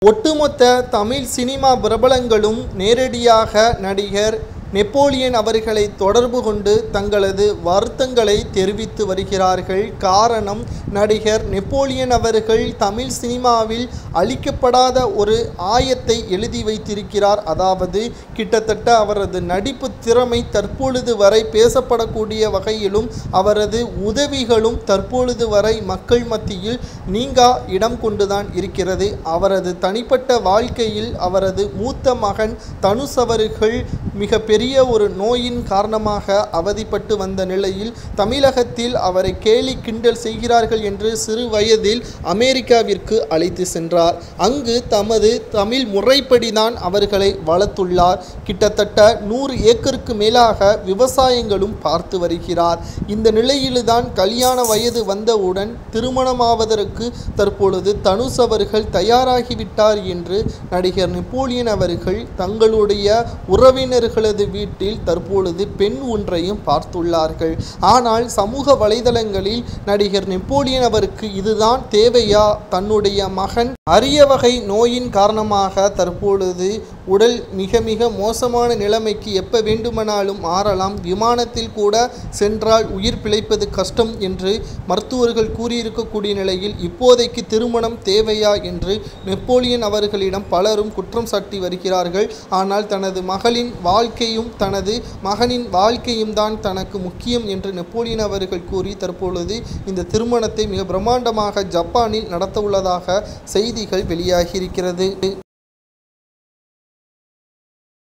ஒட்டுமொத்த தமிழ் சினிமா பிரபலங்களும் நேரடியாக நடிகர் நெப்போலியன் அவர்களை தொடர்பு கொண்டு தங்களது வருத்தங்களை தெரிவித்து வருகிறார்கள் காரணம் நடிகர் நெப்போலியன் அவர்கள் தமிழ் சினிமாவில் அளிக்கப்படாத ஒரு ஆயத்தை எழுதி வைத்திருக்கிறார் அதாவது கிட்டத்தட்ட அவரது நடிப்பு திறமை தற்பொழுது வரை பேசப்படக்கூடிய வகையிலும் அவரது உதவிகளும் தற்பொழுது வரை மக்கள் மத்தியில் நீங்கா இடம் கொண்டுதான் இருக்கிறது அவரது தனிப்பட்ட வாழ்க்கையில் அவரது மூத்த மகன் தனுஷ் அவர்கள் மிக பெரிய ஒரு நோயின் காரணமாக அவதிப்பட்டு வந்த நிலையில் தமிழகத்தில் அவரை கேலி கிண்டல் செய்கிறார்கள் என்று சிறு வயதில் அமெரிக்காவிற்கு அழைத்து சென்றார் அங்கு தமது தமிழ் முறைப்படிதான் அவர்களை வளர்த்துள்ளார் கிட்டத்தட்ட நூறு ஏக்கருக்கு மேலாக விவசாயங்களும் பார்த்து வருகிறார் இந்த நிலையில்தான் கல்யாண வயது வந்தவுடன் திருமணமாவதற்கு தற்பொழுது தனுஷ் அவர்கள் தயாராகிவிட்டார் என்று நடிகர் நெப்போலியன் அவர்கள் தங்களுடைய உறவினர்களது வீட்டில் தற்பொழுது பெண் ஒன்றையும் பார்த்துள்ளார்கள் ஆனால் சமூக வலைதளங்களில் நடிகர் நெப்போலியன் அவருக்கு இதுதான் தேவையா தன்னுடைய மகன் அரிய வகை நோயின் காரணமாக தற்பொழுது உடல் மிக மிக மோசமான நிலைமைக்கு எப்ப வேண்டுமானாலும் மாறலாம் விமானத்தில் கூட சென்றால் உயிர் பிழைப்பது கஷ்டம் என்று மருத்துவர்கள் கூறியிருக்கக்கூடிய நிலையில் இப்போதைக்கு திருமணம் தேவையா என்று நெப்போலியன் அவர்களிடம் பலரும் குற்றம் சாட்டி வருகிறார்கள் ஆனால் தனது மகளின் வாழ்க்கையும் தனது மகனின் வாழ்க்கையும் தான் தனக்கு முக்கியம் என்று நெப்போலியன் அவர்கள் கூறி தற்பொழுது இந்த திருமணத்தை மிக பிரம்மாண்டமாக ஜப்பானில் நடத்த உள்ளதாக செய்திகள் வெளியாகியிருக்கிறது